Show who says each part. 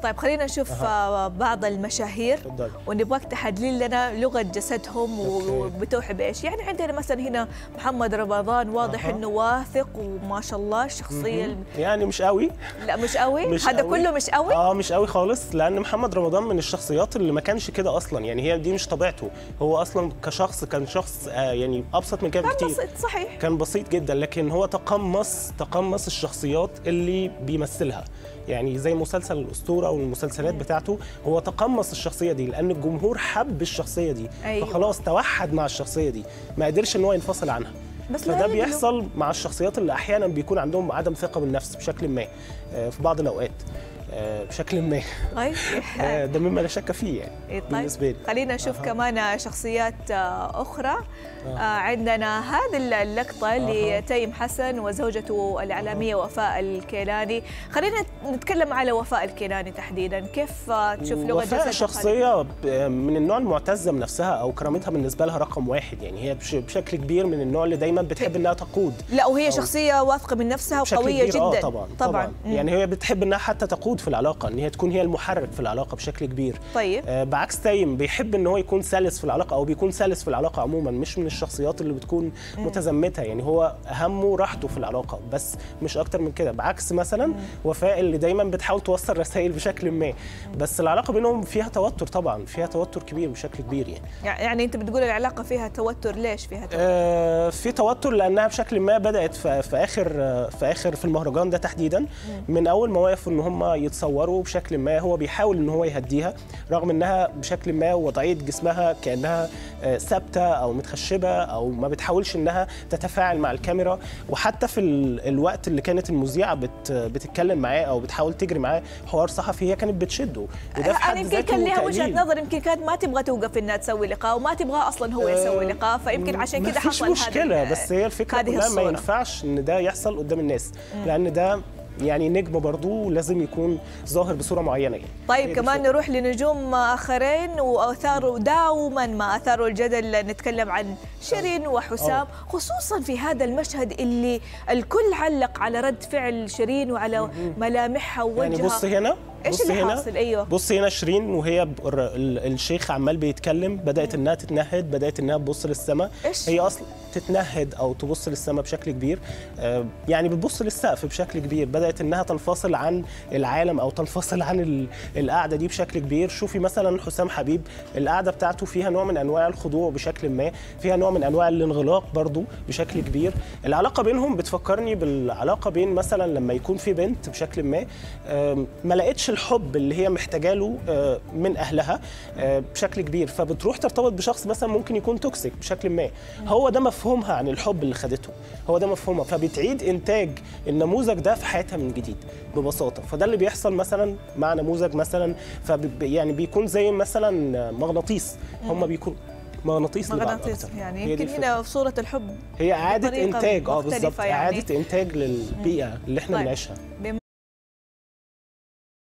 Speaker 1: طيب خلينا نشوف أه. بعض المشاهير
Speaker 2: اتفضل
Speaker 1: ونبغاك تحدلي لنا لغه جسدهم
Speaker 2: أوكي.
Speaker 1: وبتوحي بايش يعني عندنا مثلا هنا محمد رمضان واضح
Speaker 2: أها.
Speaker 1: انه واثق وما شاء الله الشخصيه الم...
Speaker 2: يعني مش قوي
Speaker 1: لا مش قوي
Speaker 2: مش
Speaker 1: هذا
Speaker 2: قوي.
Speaker 1: كله مش قوي
Speaker 2: اه مش قوي خالص لان محمد رمضان من الشخصيات اللي ما كانش كده اصلا يعني هي دي مش طبيعته هو اصلا كشخص كان شخص آه يعني ابسط من كده
Speaker 1: كان
Speaker 2: بكتير
Speaker 1: بسيط صحيح
Speaker 2: كان بسيط جدا لكن هو تقمص تقمص الشخصيات اللي بيمثلها يعني زي مسلسل الاسطوره والمسلسلات بتاعته هو تقمص الشخصيه دي لان الجمهور حب الشخصيه دي
Speaker 1: أيوة.
Speaker 2: فخلاص توحد مع الشخصيه دي ما قدرش ان هو ينفصل عنها
Speaker 1: بس لا
Speaker 2: فده
Speaker 1: يدلو.
Speaker 2: بيحصل مع الشخصيات اللي احيانا بيكون عندهم عدم ثقه بالنفس بشكل ما آه، في بعض الاوقات آه، بشكل ما
Speaker 1: طيب
Speaker 2: آه، ده مما لا شك فيه يعني
Speaker 1: إيه طيب
Speaker 2: بالنسبه لي
Speaker 1: خلينا نشوف كمان شخصيات آه، أخرى آه، عندنا هذه اللقطة لتيم حسن وزوجته الإعلامية وفاء الكيلاني خلينا نتكلم على وفاء الكيلاني تحديدا كيف آه، تشوف لغة
Speaker 2: وفاء
Speaker 1: جسدها
Speaker 2: شخصية ب- من النوع المعتزة بنفسها أو كرامتها بالنسبة لها رقم واحد يعني هي بش- بشكل كبير من النوع اللي دايما بتحب إنها تقود
Speaker 1: لا وهي
Speaker 2: أو-
Speaker 1: شخصية واثقة من نفسها
Speaker 2: بشكل
Speaker 1: وقوية
Speaker 2: كبير
Speaker 1: جدا
Speaker 2: آه طبعا
Speaker 1: طبعا
Speaker 2: طبعا
Speaker 1: مم.
Speaker 2: يعني هي بتحب إنها حتى تقود في العلاقة إن هي تكون هي المحرك في العلاقة بشكل كبير
Speaker 1: طيب
Speaker 2: آه، بعكس تايم بيحب ان هو يكون سلس في العلاقه او بيكون سلس في العلاقه عموما مش من الشخصيات اللي بتكون متزمته يعني هو همه راحته في العلاقه بس مش اكتر من كده بعكس مثلا وفاء اللي دايما بتحاول توصل رسائل بشكل ما بس العلاقه بينهم فيها توتر طبعا فيها توتر كبير بشكل كبير يعني
Speaker 1: يعني أنت بتقول العلاقة فيها توتر ليش فيها توتر؟
Speaker 2: آه، في توتر لانها بشكل ما بدات في, في اخر آه، في اخر في المهرجان ده تحديدا من اول ما وقفوا ان هم يتصوروا بشكل ما هو بيحاول ان هو يهديها رغم انها بشكل ما وضعيه جسمها كانها آه، ثابته او متخشبه او ما بتحاولش انها تتفاعل مع الكاميرا وحتى في ال- الوقت اللي كانت المذيعه بت بتتكلم معاه او بتحاول تجري معاه حوار صحفي هي كانت بتشده وده في
Speaker 1: يعني
Speaker 2: حد
Speaker 1: يمكن
Speaker 2: ذاته
Speaker 1: كان لها وجهة
Speaker 2: تقليل.
Speaker 1: نظر يمكن كانت ما تبغى توقف انها تسوي لقاء وما تبغى اصلا هو يسوي
Speaker 2: آه،
Speaker 1: لقاء فيمكن عشان كذا
Speaker 2: مفيش
Speaker 1: حصل هذا
Speaker 2: مشكله
Speaker 1: ال-
Speaker 2: بس هي الفكره
Speaker 1: هذه
Speaker 2: كلها ما
Speaker 1: الصورة.
Speaker 2: ينفعش ان ده يحصل قدام الناس لان ده يعني نجم برضو لازم يكون ظاهر بصوره معينه يعني
Speaker 1: طيب
Speaker 2: هي دي
Speaker 1: كمان
Speaker 2: الفكرة.
Speaker 1: نروح لنجوم اخرين واثاروا دوما ما اثاروا الجدل نتكلم عن شيرين وحسام خصوصا في هذا المشهد اللي الكل علق على رد فعل شيرين وعلى ملامحها ووجهها
Speaker 2: يعني بص هنا
Speaker 1: ايش
Speaker 2: بص
Speaker 1: اللي
Speaker 2: هنا
Speaker 1: حاصل ايوه
Speaker 2: بص هنا شيرين وهي ب- الر- ال- الشيخ عمال بيتكلم بدات انها تتنهد بدات انها تبص للسماء
Speaker 1: إيش؟
Speaker 2: هي اصلا تتنهد او تبص للسماء بشكل كبير آه، يعني بتبص للسقف بشكل كبير بدات انها تنفصل عن العالم او تنفصل عن ال- القعده دي بشكل كبير شوفي مثلا حسام حبيب القعده بتاعته فيها نوع من انواع الخضوع بشكل ما فيها نوع من انواع الانغلاق برضو بشكل كبير العلاقه بينهم بتفكرني بالعلاقه بين مثلا لما يكون في بنت بشكل ما آم، ما لقتش الحب اللي هي محتاجه له آه، من اهلها آه، بشكل كبير فبتروح ترتبط بشخص مثلا ممكن يكون توكسيك بشكل ما هو ده مفهومها عن الحب اللي خدته هو ده مفهومها فبتعيد انتاج النموذج ده في حياتها من جديد ببساطه فده اللي بيحصل مثلا مع نموذج مثلا فب يعني بيكون زي مثلا مغناطيس هم بيكون مغناطيس لبعض
Speaker 1: مغناطيس
Speaker 2: أكتر.
Speaker 1: يعني
Speaker 2: هي دي
Speaker 1: يمكن
Speaker 2: الفكرة.
Speaker 1: هنا في صورة الحب
Speaker 2: هي اعاده
Speaker 1: بطريقة
Speaker 2: انتاج اه
Speaker 1: مختلفة
Speaker 2: بالظبط
Speaker 1: يعني.
Speaker 2: اعاده انتاج للبيئه اللي احنا
Speaker 1: طيب.
Speaker 2: بنعيشها